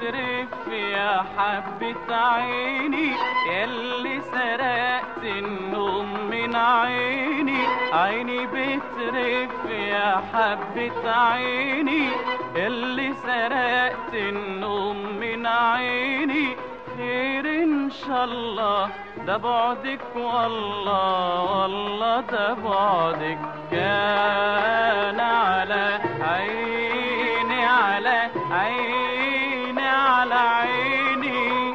بترف يا حبة عيني ياللي سرقت النوم من عيني عيني بترف يا حبة عيني ياللي سرقت النوم من عيني خير ان شاء الله ده بعدك والله والله ده بعدك كان على عيني على عيني على عيني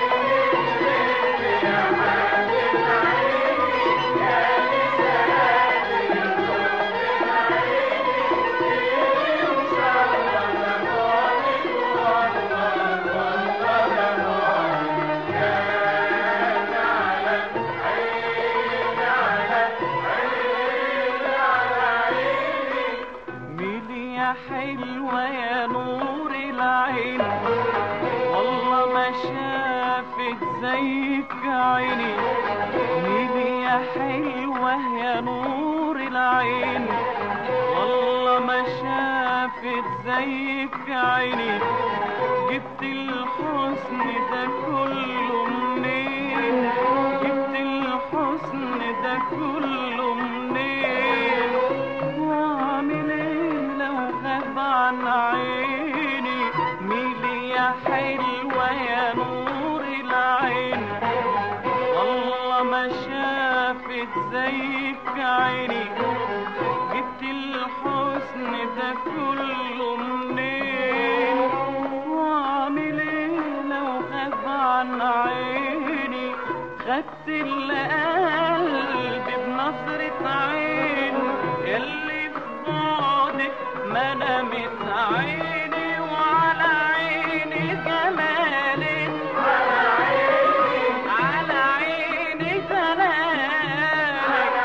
ميلي يا حلوة يا نور العين والله ما شافت زيك عيني ميلي يا حلوة يا نور العين والله ما شافت زيك عيني جبت الحسن ده كله منين جبت الحسن ده كله منين واعمل ايه لو غاب عن عيني ميلي يا حلوة يا نور العين والله ما شافت زيك عيني جبت الحسن ده كله منين واعمل ايه لو غاب عن عيني خدت القلب بنظرة عين اللي في بعدك ما نامت عيني وعلى عيني جمالك على عيني على عيني جمالك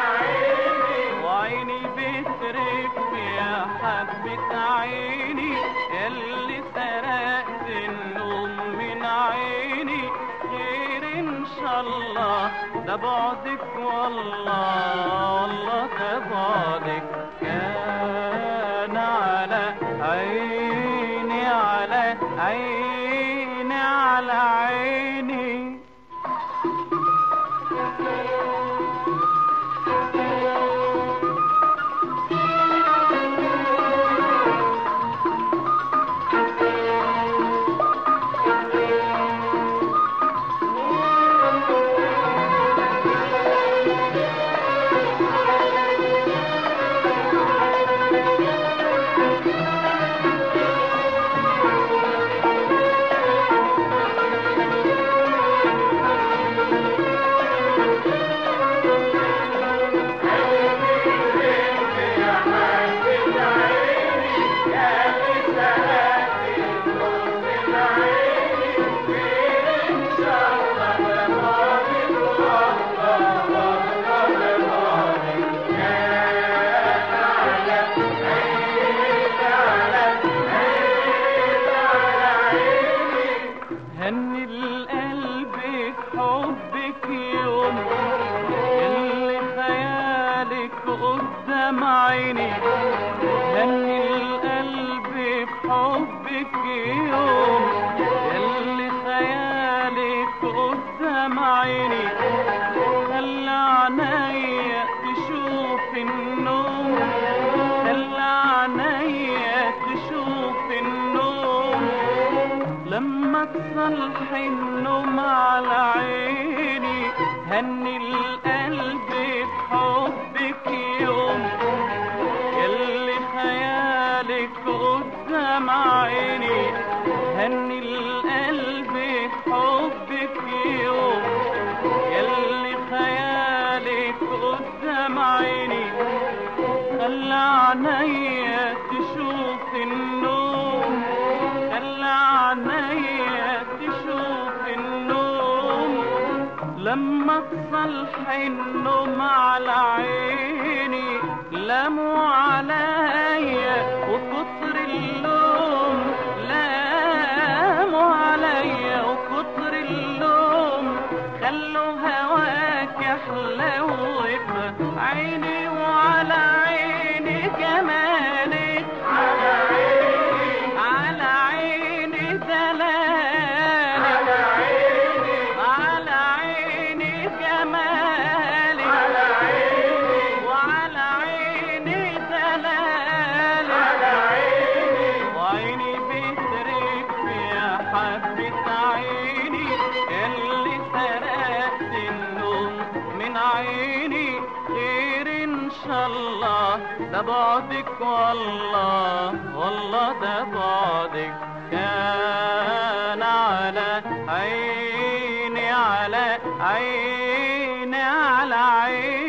وعيني بترف يا حبة عيني اللي سرقت النوم من عيني خير ان شاء الله ده بعدك والله والله ده بعدك كان على عيني على عيني على عيني هني القلب حبك يوم اللي خيالك قدام عيني هني القلب بحبك يوم اللي خيالك قدام عيني خلى عينيا تشوف النوم خلى عينيا تشوف النوم لما تصلح النوم على عيني هني القلب بحبك يوم يلي خيالك قدام عيني هني القلب بحبك يوم يلي خيالك قدام عيني خلى عينيا تشوف النوم خلى عينيا تشوف النوم لما تصلح النوم على عيني لاموا عليا وكتر اللوم لاموا عليا وكتر اللوم خلوا هواك يحلو عيني وعلى عيني جمالك على عيني على عيني دلالك ده بعدك والله والله ده بعدك كان على عيني على عيني على عيني